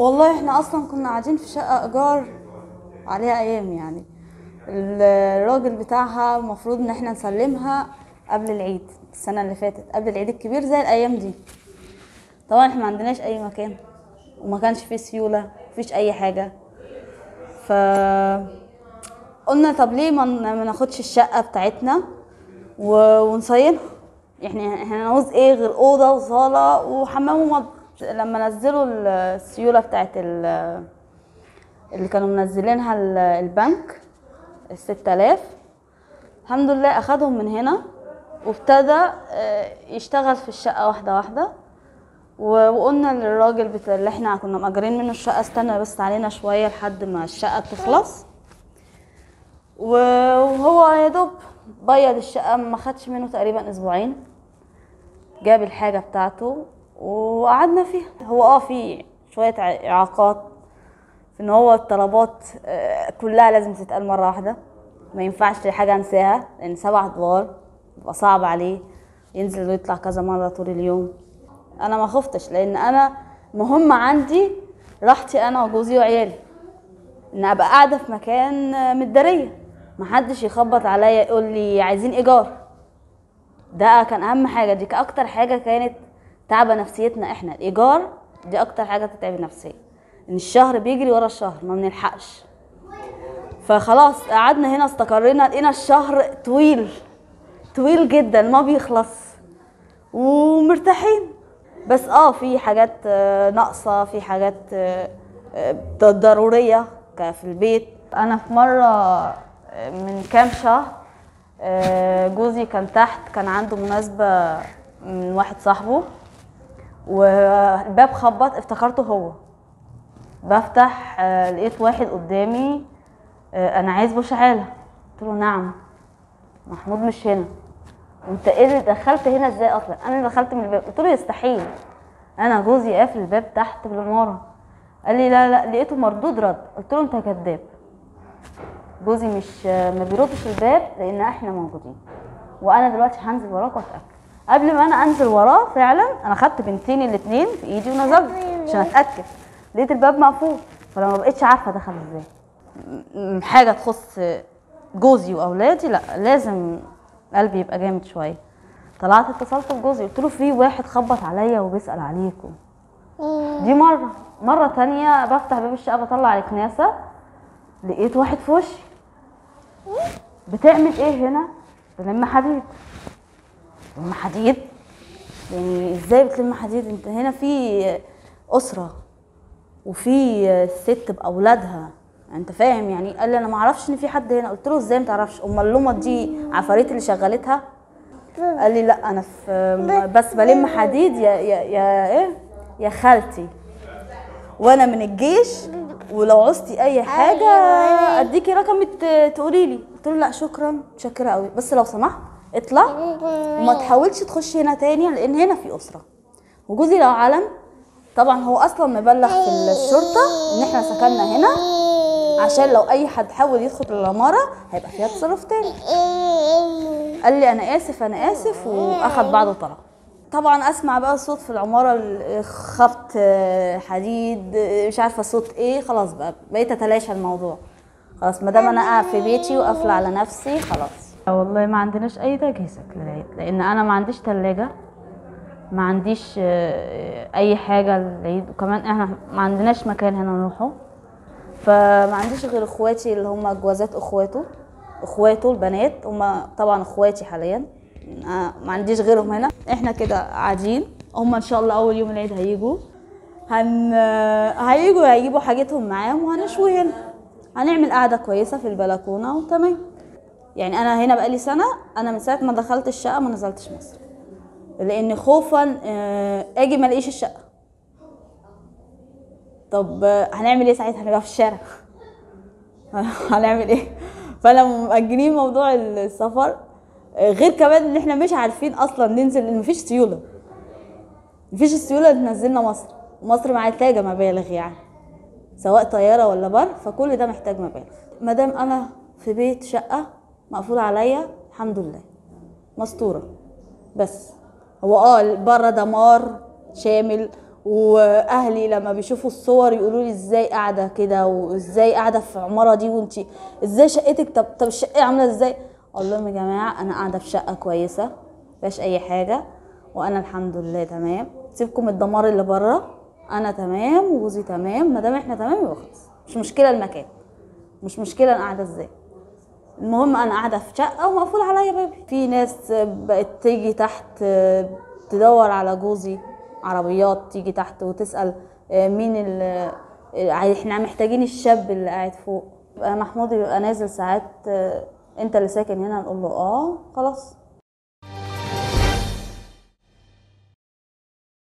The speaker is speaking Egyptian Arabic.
والله احنا اصلا كنا قاعدين في شقه ايجار عليها ايام يعني الراجل بتاعها المفروض ان احنا نسلمها قبل العيد السنه اللي فاتت قبل العيد الكبير زي الايام دي طبعا احنا ما عندناش اي مكان وما كانش فيه سيوله مفيش اي حاجه ف قلنا طب ليه ما ن- ما ناخدش الشقه بتاعتنا و- ونصينها يعني احنا نعوز ايه غير اوضه وصاله وحمام ومطبخ لما نزلوا السيوله بتاعت ال- اللي كانوا منزلينها ال- البنك الست آلاف الحمد لله اخدهم من هنا وابتدى آه، يشتغل في الشقه واحده واحده و- وقلنا للراجل بتاع اللي احنا كنا مأجرين منه الشقه استنى بس علينا شويه لحد ما الشقه تخلص و- وهو يا دوب بيض الشقه ما خدش منه تقريبا اسبوعين جاب الحاجه بتاعته وقعدنا فيها هو اه في شويه ع- اعاقات في ان هو الطلبات آه، كلها لازم تتقال مره واحده ما ينفعش حاجه انساها لان سبع ادوار بيبقى صعب عليه ينزل ويطلع كذا مره طول اليوم انا ما خفتش لان انا مهم عندي راحتي انا وجوزي وعيالي ان ابقى قاعده في مكان آه، متداريه محدش يخبط عليا يقول لي عايزين ايجار ده كان اهم حاجه دي اكتر حاجه كانت تعبه نفسيتنا احنا الايجار دي اكتر حاجه تتعب النفسيه ان الشهر بيجري ورا الشهر ما بنلحقش فخلاص قعدنا هنا استقرينا لقينا الشهر طويل طويل جدا ما بيخلص ومرتاحين بس اه في حاجات آه، ناقصه في حاجات آه، آه، ضروريه ك- في البيت انا في مره آه، من كام شهر آه، جوزي كان تحت كان عنده مناسبه من واحد صاحبه والباب خبط افتكرته هو بفتح آه، لقيت واحد قدامي آه، انا عايز بشعاله قلت له نعم محمود مش هنا وانت ايه اللي دخلت هنا ازاي اصلا انا اللي دخلت من الباب قلت له يستحيل انا جوزي قافل الباب تحت بالعماره قال لي لا لا لقيته مردود رد قلت له انت كذاب جوزي مش ما بيردش الباب لان احنا موجودين وانا دلوقتي هنزل وراك واتاكد قبل ما انا انزل وراه فعلا انا خدت بنتين الاثنين في ايدي ونزلت عشان اتاكد لقيت الباب مقفول فلما بقيتش عارفه دخل ازاي م- حاجه تخص جوزي واولادي لا لازم قلبي يبقى جامد شويه طلعت اتصلت بجوزي قلت له في واحد خبط عليا وبيسال عليكم دي مره مره تانية بفتح باب الشقه بطلع الكناسه لقيت واحد في وشي بتعمل ايه هنا بلم حديد بلم حديد يعني ازاي بتلم حديد انت هنا في اسره وفي ست باولادها انت فاهم يعني قال لي انا ما اعرفش ان في حد هنا قلت له ازاي ما تعرفش امال اللمض دي عفاريت اللي شغلتها قال لي لا انا في بس بلم حديد يا يا يا ايه يا خالتي وانا من الجيش ولو عوزتي اي حاجه اديكي رقم ت- تقولي لي قلت له لا شكرا متشكره قوي بس لو سمحت اطلع وما تحاولش تخش هنا تاني لان هنا في اسره وجوزي لو علم طبعا هو اصلا مبلغ في الشرطه ان احنا سكننا هنا عشان لو اي حد حاول يدخل العماره هيبقى فيها تصرف تاني قال لي انا اسف انا اسف واخد بعضه وطلع طبعا اسمع بقى صوت في العماره ال- خبط آه، حديد آه، مش عارفه صوت ايه خلاص بقى بقيت اتلاشى الموضوع خلاص ما دام انا قاعد في بيتي وقافله على نفسي خلاص والله ما عندناش اي تجهيزات للعيد لان انا ما عنديش ثلاجه ما عنديش آه، اي حاجه للعيد وكمان احنا ما عندناش مكان هنا نروحه فما عنديش غير اخواتي اللي هم جوازات اخواته اخواته البنات هم طبعا اخواتي حاليا آه، ما عنديش غيرهم هنا احنا كده قاعدين هم ان شاء الله اول يوم العيد هيجوا هن هيجوا هيجيبوا حاجتهم معاهم وهنشوي هنا هنعمل قعده كويسه في البلكونه وتمام يعني انا هنا بقالي سنه انا من ساعه ما دخلت الشقه ما نزلتش مصر لان خوفا آه، اجي ما الاقيش الشقه طب آه، هنعمل ايه ساعتها هنبقى في الشارع هنعمل ايه فانا مأجلين موضوع السفر آه، غير كمان ان احنا مش عارفين اصلا ننزل لان مفيش سيوله مفيش السيوله اللي تنزلنا مصر مصر محتاجه مبالغ يعني سواء طياره ولا بر فكل ده محتاج مبالغ ما دام انا في بيت شقه مقفول عليا الحمد لله مستوره بس هو اه بره دمار شامل واهلي لما بيشوفوا الصور يقولوا لي ازاي قاعده كده وازاي قاعده في العماره دي وانت ازاي شقتك طب طب الشقه عامله ازاي اقول لهم يا جماعه انا قاعده في شقه كويسه مفيهاش اي حاجه وانا الحمد لله تمام سيبكم من الدمار اللي بره انا تمام وجوزي تمام ما دام احنا تمام يبقى خلاص مش مشكله المكان مش مشكله انا قاعده ازاي المهم انا قاعده في شقه ومقفول عليا بابي في ناس بقت تيجي تحت تدور على جوزي عربيات تيجي تحت وتسال مين ال احنا محتاجين الشاب اللي قاعد فوق محمود يبقى نازل ساعات انت اللي ساكن هنا نقول له اه خلاص